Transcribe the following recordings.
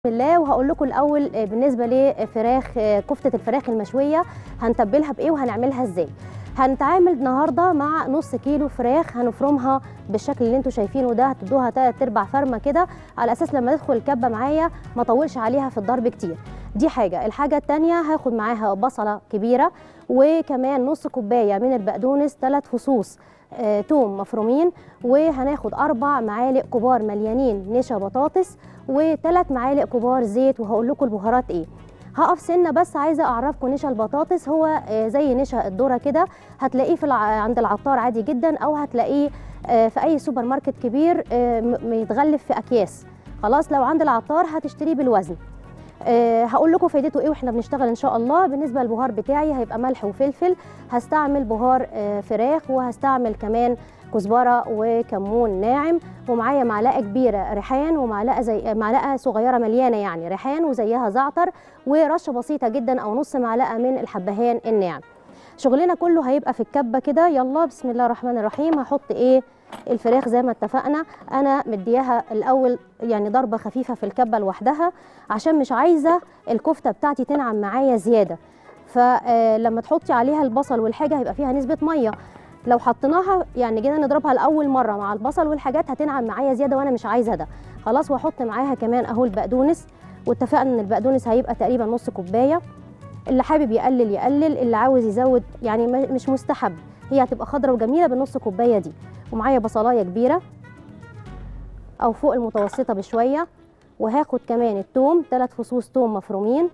بسم الله وهقول لكم الاول آه، بالنسبه لفراخ آه، كفته الفراخ المشويه هنتبلها بايه وهنعملها ازاي هنتعامل النهارده مع نص كيلو فراخ هنفرمها بالشكل اللي انتم شايفينه ده هتدوها تلات ارباع فرمه كده على اساس لما تدخل الكبه معايا ما اطولش عليها في الضرب كتير دي حاجه الحاجه التانية هاخد معاها بصله كبيره وكمان نص كوبايه من البقدونس ثلاث فصوص آه، توم مفرومين وهناخد اربع معالق كبار مليانين نشا بطاطس وثلاث معالق كبار زيت وهقول لكم البهارات ايه هقف سنه بس عايزه اعرفكم نشا البطاطس هو آه، زي نشا الذره كده هتلاقيه في الع... عند العطار عادي جدا او هتلاقيه آه، في اي سوبر ماركت كبير آه، م- متغلف في اكياس خلاص لو عند العطار هتشتريه بالوزن أه هقول لكم فايدته ايه واحنا بنشتغل ان شاء الله بالنسبه للبهار بتاعي هيبقى ملح وفلفل هستعمل بهار أه فراخ وهستعمل كمان كزبره وكمون ناعم ومعايا معلقه كبيره ريحان ومعلقه زي معلقه صغيره مليانه يعني ريحان وزيها زعتر ورشه بسيطه جدا او نص معلقه من الحبهان الناعم شغلنا كله هيبقى في الكبه كده يلا بسم الله الرحمن الرحيم هحط ايه الفراخ زي ما اتفقنا انا مدياها الاول يعني ضربه خفيفه في الكبه لوحدها عشان مش عايزه الكفته بتاعتي تنعم معايا زياده فلما تحطي عليها البصل والحاجه هيبقى فيها نسبه ميه لو حطيناها يعني جينا نضربها لاول مره مع البصل والحاجات هتنعم معايا زياده وانا مش عايزه ده خلاص واحط معاها كمان اهو البقدونس واتفقنا ان البقدونس هيبقى تقريبا نص كوبايه اللي حابب يقلل يقلل اللي عاوز يزود يعني م- مش مستحب هي هتبقى خضرة وجميله بالنص كوبايه دي ومعايا بصلايه كبيره او فوق المتوسطه بشويه وهاخد كمان التوم ثلاث فصوص توم مفرومين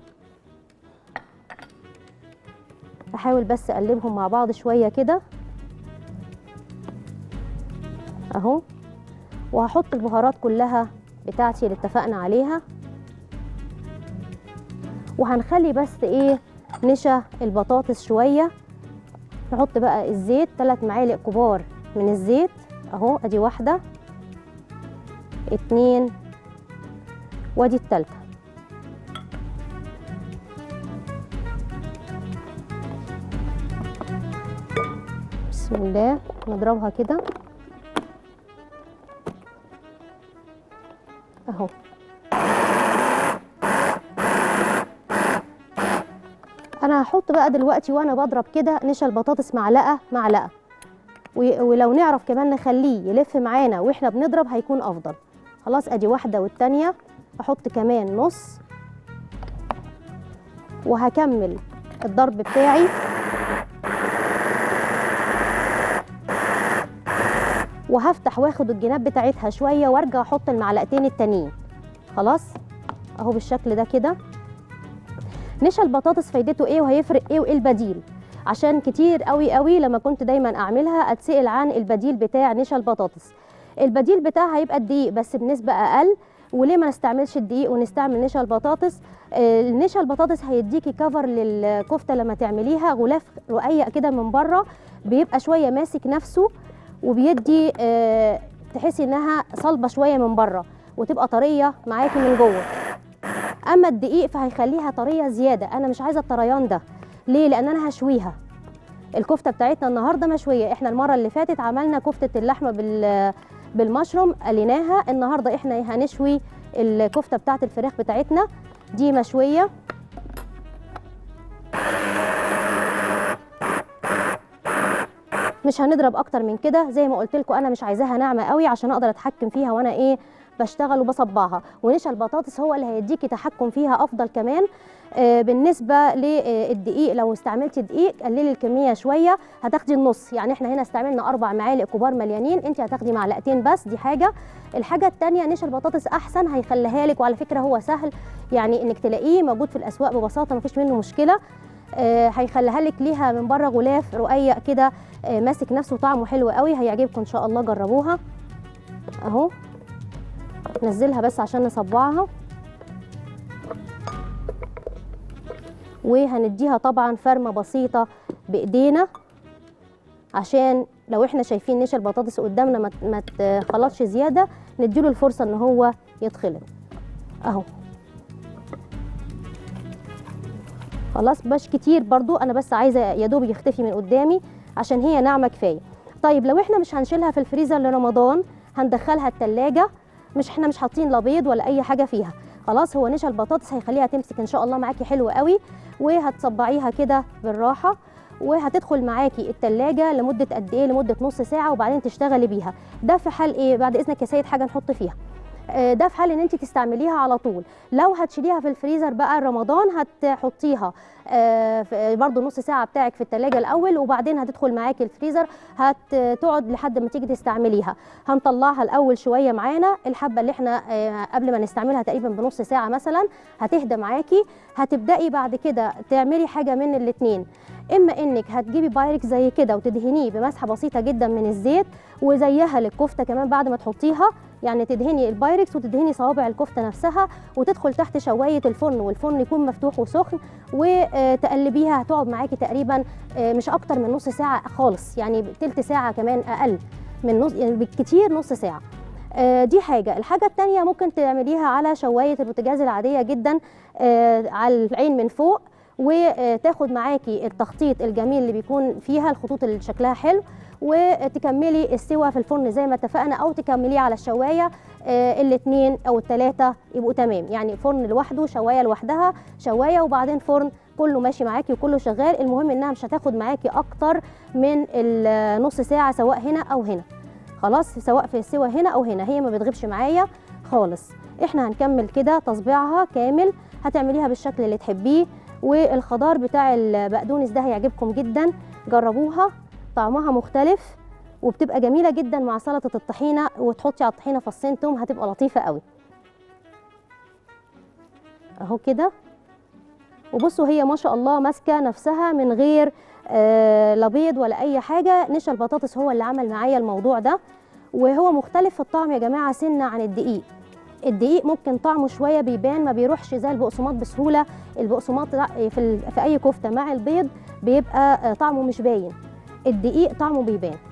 بحاول بس اقلبهم مع بعض شويه كده اهو وهحط البهارات كلها بتاعتي اللي اتفقنا عليها وهنخلي بس ايه نشا البطاطس شويه نحط بقى الزيت ثلاث معالق كبار من الزيت اهو ادي واحده اتنين وادي التالتة بسم الله نضربها كده اهو انا هحط بقى دلوقتي وانا بضرب كده نشا البطاطس معلقه معلقه و- ولو نعرف كمان نخليه يلف معانا واحنا بنضرب هيكون افضل خلاص ادي واحده والتانيه احط كمان نص وهكمل الضرب بتاعي وهفتح واخد الجناب بتاعتها شويه وارجع احط المعلقتين التانيين خلاص اهو بالشكل ده كده نشا البطاطس فايدته ايه وهيفرق ايه وايه البديل عشان كتير قوي قوي لما كنت دايما اعملها اتسال عن البديل بتاع نشا البطاطس البديل بتاعها هيبقى الدقيق بس بنسبه اقل وليه ما نستعملش الدقيق ونستعمل نشا البطاطس آه، نشا البطاطس هيديكي كفر للكفته لما تعمليها غلاف رقيق كده من بره بيبقى شويه ماسك نفسه وبيدي آه، تحسي انها صلبه شويه من بره وتبقى طريه معاكي من جوه اما الدقيق فهيخليها طريه زياده انا مش عايزه الطريان ده ليه لان انا هشويها الكفته بتاعتنا النهارده مشويه احنا المره اللي فاتت عملنا كفته اللحمه بال بالمشروم قليناها النهارده احنا هنشوي الكفته بتاعت الفراخ بتاعتنا دي مشويه مش هنضرب اكتر من كده زي ما قلت لكم انا مش عايزاها ناعمه قوي عشان اقدر اتحكم فيها وانا ايه بشتغل وبصبعها ونشا البطاطس هو اللي هيديكي تحكم فيها افضل كمان آه، بالنسبه للدقيق لو استعملتي دقيق قللي الكميه شويه هتاخدي النص يعني احنا هنا استعملنا اربع معالق كبار مليانين انت هتاخدي معلقتين بس دي حاجه الحاجه الثانيه نشا البطاطس احسن هيخليها لك وعلى فكره هو سهل يعني انك تلاقيه موجود في الاسواق ببساطه مفيش منه مشكله آه، هيخليها لك ليها من بره غلاف رقيق كده آه، ماسك نفسه طعمه حلو قوي هيعجبكم ان شاء الله جربوها اهو نزلها بس عشان نصبعها وهنديها طبعا فرمه بسيطه بايدينا عشان لو احنا شايفين نشا البطاطس قدامنا ما- ما تخلطش زياده نديله الفرصه ان هو يتخلط اهو خلاص باش كتير برضو انا بس عايزه يا دوب يختفي من قدامي عشان هي ناعمه كفايه طيب لو احنا مش هنشيلها في الفريزر لرمضان هندخلها التلاجة مش احنا مش حاطين لا بيض ولا اي حاجه فيها خلاص هو نشا البطاطس هيخليها تمسك ان شاء الله معاكي حلو قوي وهتصبعيها كده بالراحه وهتدخل معاكي التلاجة لمدة قد ايه لمدة نص ساعة وبعدين تشتغلي بيها ده في حال ايه بعد اذنك يا سيد حاجة نحط فيها آه، ده في حال ان انت تستعمليها على طول لو هتشيليها في الفريزر بقى رمضان هتحطيها آه، في- برضو نص ساعه بتاعك في التلاجة الاول وبعدين هتدخل معاكي الفريزر هتقعد لحد ما تيجي تستعمليها هنطلعها الاول شويه معانا الحبه اللي احنا آه، قبل ما نستعملها تقريبا بنص ساعه مثلا هتهدى معاكي هتبداي بعد كده تعملي حاجه من الاتنين اما انك هتجيبي بايركس زي كده وتدهنيه بمسحه بسيطه جدا من الزيت وزيها للكفته كمان بعد ما تحطيها يعني تدهني البايركس وتدهني صوابع الكفته نفسها وتدخل تحت شوايه الفرن والفرن يكون مفتوح وسخن وتقلبيها هتقعد معاكي تقريبا آه، مش اكتر من نص ساعه خالص يعني تلت ساعه كمان اقل من نص يعني بالكتير نص ساعه آه، دي حاجه الحاجه التانية ممكن تعمليها على شوايه البوتاجاز العاديه جدا آه، على العين من فوق وتاخد معاكي التخطيط الجميل اللي بيكون فيها الخطوط اللي شكلها حلو وتكملي السوا في الفرن زي ما اتفقنا او تكمليه على الشوايه آه، الاثنين او الثلاثه يبقوا تمام يعني فرن لوحده شوايه لوحدها شوايه وبعدين فرن كله ماشي معاكي وكله شغال المهم انها مش هتاخد معاكي اكتر من النص ساعه سواء هنا او هنا خلاص سواء في السوا هنا او هنا هي ما بتغيبش معايا خالص احنا هنكمل كده تصبيعها كامل هتعمليها بالشكل اللي تحبيه والخضار بتاع البقدونس ده هيعجبكم جدا جربوها طعمها مختلف وبتبقى جميله جدا مع سلطه الطحينه وتحطي على الطحينه فصين توم هتبقى لطيفه قوي اهو كده وبصوا هي ما شاء الله ماسكه نفسها من غير آه لا بيض ولا اي حاجه نشا البطاطس هو اللي عمل معايا الموضوع ده وهو مختلف في الطعم يا جماعه سنه عن الدقيق الدقيق ممكن طعمه شويه بيبان ما بيروحش زي البقسماط بسهوله البقسماط لا، في ال- في اي كفته مع البيض بيبقى آه، طعمه مش باين الدقيق طعمه بيبان